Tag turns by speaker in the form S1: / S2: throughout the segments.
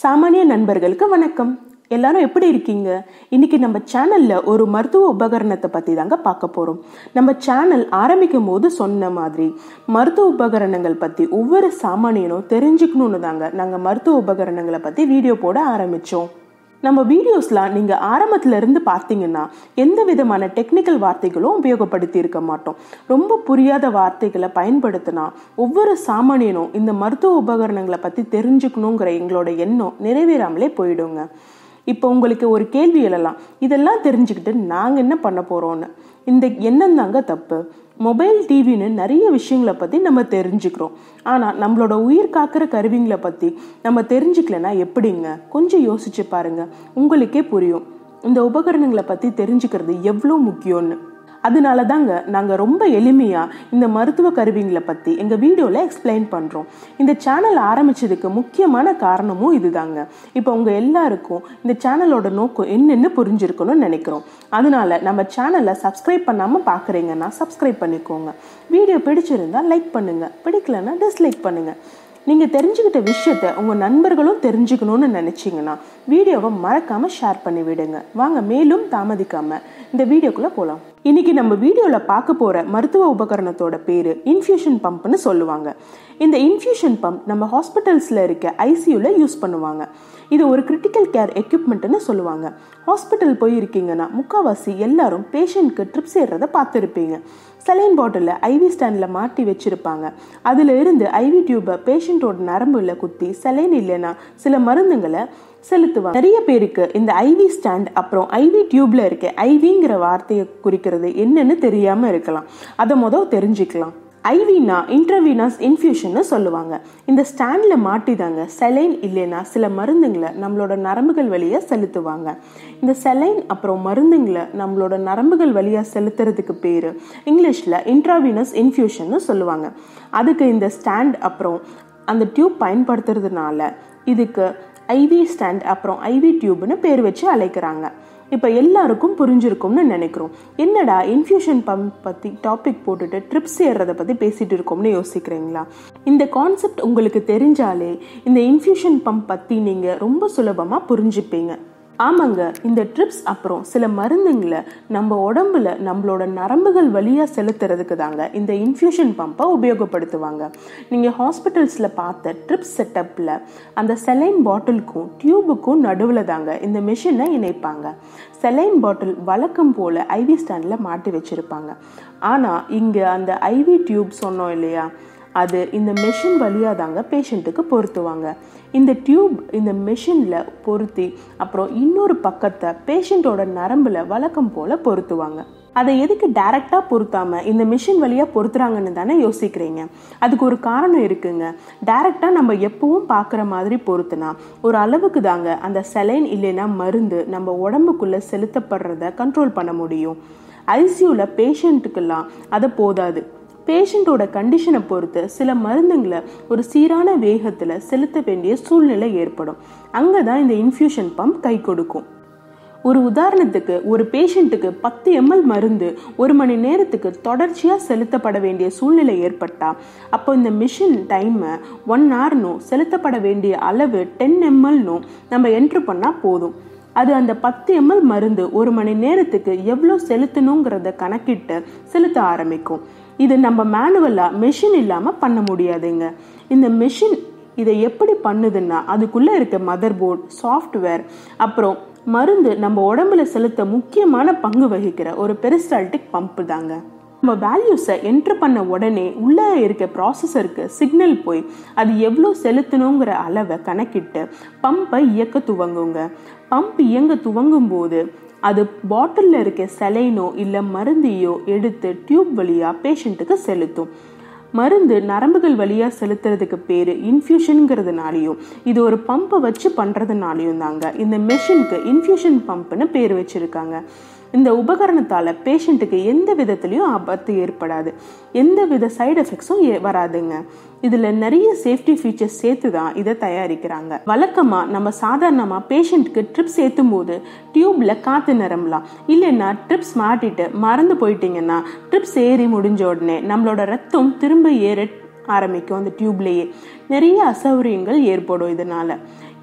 S1: சாமானிய நண்பர்களுக்கு வணக்கம் எல்லாரும் எப்படி இருக்கீங்க இன்னைக்கு நம்ம சேனல்ல ஒரு மருத்துவ உபகரணத்தை பத்தி தாங்க பார்க்க போறோம் நம்ம சேனல் ஆரம்பிக்கும் போது சொன்ன மாதிரி மருத்துவ உபகரணங்கள் பத்தி ஒவ்வொரு சாமானியனும் தெரிஞ்சுக்கணும்னு தாங்க நாங்க மருத்துவ உபகரணங்களை பத்தி வீடியோ போட ஆரம்பிச்சோம் நம்ம வீடியோஸ்லாம் நீங்க ஆரம்பத்துல இருந்து பார்த்தீங்கன்னா எந்த விதமான டெக்னிக்கல் வார்த்தைகளும் உபயோகப்படுத்தி இருக்க மாட்டோம் ரொம்ப புரியாத வார்த்தைகளை பயன்படுத்தினா ஒவ்வொரு சாமானியனும் இந்த மருத்துவ உபகரணங்களை பத்தி தெரிஞ்சுக்கணுங்கிற எங்களோட எண்ணம் நிறைவேறாமலே போயிடுங்க இப்போ உங்களுக்கு ஒரு கேள்வி எழலாம் இதெல்லாம் தெரிஞ்சுக்கிட்டு நாங்க என்ன பண்ண போறோம்னு இந்த எண்ணம் தாங்க தப்பு மொபைல் டிவின்னு நிறைய விஷயங்களை பத்தி நம்ம தெரிஞ்சுக்கிறோம் ஆனா நம்மளோட உயிர் காக்கிற கருவிங்களை பத்தி நம்ம தெரிஞ்சுக்கலனா எப்படிங்க கொஞ்சம் யோசிச்சு பாருங்க உங்களுக்கே புரியும் இந்த உபகரணங்களை பத்தி தெரிஞ்சுக்கிறது எவ்வளோ முக்கியம்னு அதனால தாங்க நாங்கள் ரொம்ப எளிமையாக இந்த மருத்துவ கருவிங்களை பற்றி எங்கள் வீடியோவில் எக்ஸ்பிளைன் பண்ணுறோம் இந்த சேனல் ஆரம்பிச்சதுக்கு முக்கியமான காரணமும் இதுதாங்க இப்போ உங்கள் எல்லாருக்கும் இந்த சேனலோட நோக்கம் என்னென்னு புரிஞ்சிருக்கணும்னு நினைக்கிறோம் அதனால நம்ம சேனலை சப்ஸ்கிரைப் பண்ணாமல் பார்க்குறீங்கன்னா சப்ஸ்கிரைப் பண்ணிக்கோங்க வீடியோ பிடிச்சிருந்தா லைக் பண்ணுங்க பிடிக்கலன்னா டிஸ்லைக் பண்ணுங்க நீங்கள் தெரிஞ்சுக்கிட்ட விஷயத்த உங்கள் நண்பர்களும் தெரிஞ்சுக்கணும்னு நினச்சிங்கன்னா வீடியோவை மறக்காமல் ஷேர் பண்ணி விடுங்க வாங்க மேலும் தாமதிக்காம இந்த வீடியோக்குள்ளே போகலாம் இன்னைக்கு நம்ம வீடியோவில் பார்க்க போகிற மருத்துவ உபகரணத்தோட பேர் இன்ஃபியூஷன் பம்ப்னு சொல்லுவாங்க இந்த இன்ஃபியூஷன் பம்ப் நம்ம ஹாஸ்பிட்டல்ஸில் இருக்க ஐசியூவில் யூஸ் பண்ணுவாங்க இது ஒரு கிரிட்டிக்கல் கேர் எக்யூப்மெண்ட்னு சொல்லுவாங்க ஹாஸ்பிட்டல் போயிருக்கீங்கன்னா முக்காவாசி எல்லாரும் பேஷண்ட்க்கு ட்ரிப்ஸ் ஏறுறதை பார்த்துருப்பீங்க சலைன் பாட்டிலில் ஐவி ஸ்டாண்டில் மாட்டி வச்சிருப்பாங்க அதில் இருந்து ஐவி டியூப்பை பேஷண்ட்டோட நரம்புல குத்தி சலைன் இல்லைன்னா சில மருந்துங்களை செலுத்துவாங்க நிறைய பேருக்கு இந்த ஐவி ஸ்டாண்ட் அப்புறம் ஐவி டியூப்ல இருக்க ஐவிங்கிற வார்த்தையை குறிக்கிறது என்னன்னு தெரியாம இருக்கலாம் அதை முதல் தெரிஞ்சுக்கலாம் ஐவினா இன்ட்ரவீனஸ் இன்ஃபியூஷன் சொல்லுவாங்க இந்த ஸ்டாண்ட்ல மாட்டிதாங்க செலைன் இல்லைன்னா சில மருந்துங்களை நம்மளோட நரம்புகள் வழியா செலுத்துவாங்க இந்த செலைன் அப்புறம் மருந்துங்களை நம்மளோட நரம்புகள் வழியா செலுத்துறதுக்கு பேரு இங்கிலீஷ்ல இன்ட்ராவீனஸ் இன்ஃபியூஷன் சொல்லுவாங்க அதுக்கு இந்த ஸ்டாண்ட் அப்புறம் அந்த டியூப் பயன்படுத்துறதுனால இதுக்கு ஐவி ஸ்டாண்ட் அப்புறம் ஐவி டியூப்னு பேர் வச்சு அழைக்கிறாங்க இப்போ எல்லாருக்கும் புரிஞ்சிருக்கும்னு நினைக்கிறோம் என்னடா இன்ஃபியூஷன் பம்ப் பற்றி டாபிக் போட்டுட்டு ட்ரிப்ஸ் ஏறுறதை பற்றி பேசிட்டு இருக்கோம்னு யோசிக்கிறீங்களா இந்த கான்செப்ட் உங்களுக்கு தெரிஞ்சாலே இந்த இன்ஃபியூஷன் பம்ப் பற்றி நீங்கள் ரொம்ப சுலபமாக புரிஞ்சுப்பீங்க ஆமாங்க இந்த ட்ரிப்ஸ் அப்புறம் சில மருந்துங்களை நம்ம உடம்புல நம்மளோட நரம்புகள் வழியாக செலுத்துறதுக்கு தாங்க இந்த இன்ஃபியூஷன் பம்பை உபயோகப்படுத்துவாங்க நீங்கள் ஹாஸ்பிட்டல்ஸில் பார்த்த ட்ரிப்ஸ் செட்டப்பில் அந்த செலைன் பாட்டிலுக்கும் டியூபுக்கும் நடுவில் தாங்க இந்த மிஷினை இணைப்பாங்க செலைன் பாட்டில் வழக்கம் போல் ஐவி ஸ்டாண்டில் மாட்டி வச்சுருப்பாங்க ஆனால் இங்கே அந்த ஐவி டியூப் சொன்னோம் இல்லையா அது இந்த மெஷின் வழியாக தாங்க பேஷண்ட்டுக்கு பொருத்துவாங்க இந்த டியூப் இந்த மெஷினில் பொருத்தி அப்புறம் இன்னொரு பக்கத்தை பேஷண்ட்டோட நரம்பில் வழக்கம் போல் பொருத்துவாங்க அதை எதுக்கு டைரக்டாக பொருத்தாம இந்த மிஷின் வழியாக பொருத்துறாங்கன்னு தானே யோசிக்கிறீங்க அதுக்கு ஒரு காரணம் இருக்குங்க டைரக்டாக நம்ம எப்பவும் பார்க்குற மாதிரி பொருத்துனா ஒரு அளவுக்கு தாங்க அந்த செலைன் இல்லைன்னா மருந்து நம்ம உடம்புக்குள்ளே செலுத்தப்படுறத கண்ட்ரோல் பண்ண முடியும் ஐசியூவில் பேஷண்ட்டுக்கெல்லாம் அது போதாது பேஷண்ட்டோட கண்டிஷனை பொறுத்து சில மருந்துங்களை ஒரு சீரான வேகத்தில் செலுத்த வேண்டிய சூழ்நிலை ஏற்படும் அங்கே தான் இந்த இன்ஃபியூஷன் பம்ப் கை கொடுக்கும் ஒரு உதாரணத்துக்கு ஒரு பேஷண்ட்டுக்கு பத்து எம்எல் மருந்து ஒரு மணி நேரத்துக்கு தொடர்ச்சியாக செலுத்தப்பட வேண்டிய சூழ்நிலை ஏற்பட்டா அப்போ இந்த மிஷின் டைமை ஒன் ஹவர்னும் செலுத்தப்பட வேண்டிய அளவு டென் எம்எல்னும் நம்ம என்ட்ரு பண்ணால் போதும் அது அந்த பத்து எம்எல் மருந்து ஒரு மணி நேரத்துக்கு எவ்வளோ செலுத்தணுங்கிறத கணக்கிட்டு செலுத்த ஆரம்பிக்கும் இது நம்ம மேனுவலாக மெஷின் இல்லாமல் பண்ண முடியாதுங்க இந்த மெஷின் இதை எப்படி பண்ணுதுன்னா அதுக்குள்ளே இருக்க மதர் போர்ட் சாஃப்ட்வேர் அப்புறம் மருந்து நம்ம உடம்புல செலுத்த முக்கியமான பங்கு வகிக்கிற ஒரு பெரிஸ்டால்டிக் பம்ப் தாங்க நம்ம வேல்யூஸை என்ட்ரு பண்ண உடனே உள்ளே இருக்க ப்ராசஸருக்கு சிக்னல் போய் அது எவ்வளோ செலுத்தணுங்கிற அளவை கணக்கிட்டு பம்பை இயக்க துவங்குங்க பம்ப் இயங்க துவங்கும் போது அது பாட்டிலில் இருக்க செலைனோ இல்லை மருந்தையோ எடுத்து டியூப் வழியாக பேஷண்ட்டுக்கு செலுத்தும் மருந்து நரம்புகள் வழியாக செலுத்துறதுக்கு பேர் இன்ஃபியூஷனுங்கிறதுனாலையும் இது ஒரு பம்பை வச்சு பண்ணுறதுனாலையும் தாங்க இந்த மெஷினுக்கு இன்ஃபியூஷன் பம்ப்னு பேர் வச்சுருக்காங்க இந்த உபகரணத்தால் பேஷண்ட்டுக்கு எந்த விதத்துலையும் ஆபத்து ஏற்படாது எந்த வித சைடு எஃபெக்ட்ஸும் வராதுங்க இதில் நிறைய சேஃப்டி ஃபீச்சர்ஸ் சேர்த்து தான் இதை தயாரிக்கிறாங்க வழக்கமாக நம்ம சாதாரணமாக பேஷண்ட்டுக்கு ட்ரிப்ஸ் ஏற்றும் போது டியூப்பில் காற்று நிரம்பலாம் இல்லைன்னா ட்ரிப்ஸ் மாட்டிட்டு மறந்து போயிட்டீங்கன்னா ட்ரிப்ஸ் ஏறி முடிஞ்ச உடனே நம்மளோட ரத்தம் திரும்ப ஏற ஆரம்பிக்கும் அந்த டியூப்லேயே நிறைய அசௌகரியங்கள் ஏற்படும் இதனால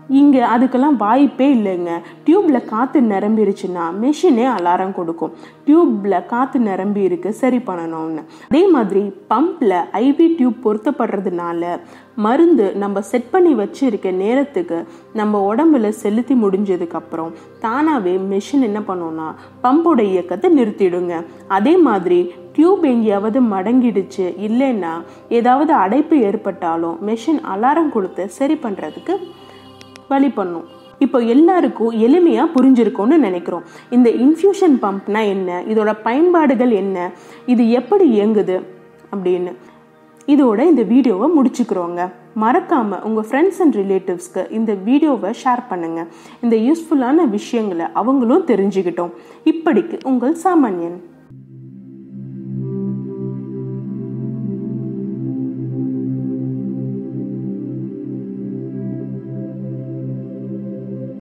S1: இங்கே அதுக்கெல்லாம் வாய்ப்பே இல்லைங்க டியூப்பில் காற்று நிரம்பிருச்சுன்னா மிஷினே அலாரம் கொடுக்கும் டியூப்பில் காற்று நிரம்பி இருக்கு சரி பண்ணணும்னு அதே மாதிரி பம்பில் ஐவி டியூப் பொருத்தப்படுறதுனால மருந்து நம்ம செட் பண்ணி வச்சிருக்க நேரத்துக்கு நம்ம உடம்புல செலுத்தி முடிஞ்சதுக்கப்புறம் தானாகவே மிஷின் என்ன பண்ணும்னா பம்போட இயக்கத்தை நிறுத்திடுங்க அதே மாதிரி டியூப் எங்கேயாவது மடங்கிடுச்சு இல்லைன்னா ஏதாவது அடைப்பு ஏற்பட்டாலும் மிஷின் அலாரம் கொடுத்து சரி பண்ணுறதுக்கு வழி பண்ணும் இப்போ எல்லாருக்கும் எளிமையாக புரிஞ்சிருக்கும்னு நினைக்கிறோம் இந்த இன்ஃபியூஷன் பம்ப்னா என்ன இதோட பயன்பாடுகள் என்ன இது எப்படி இயங்குது அப்படின்னு இதோட இந்த வீடியோவை முடிச்சுக்கிறோங்க மறக்காம உங்க ஃப்ரெண்ட்ஸ் அண்ட் ரிலேட்டிவ்ஸ்க்கு இந்த வீடியோவை ஷேர் பண்ணுங்க இந்த யூஸ்ஃபுல்லான விஷயங்களை அவங்களும் தெரிஞ்சுக்கிட்டோம் இப்படிக்கு உங்கள் சாமானியன்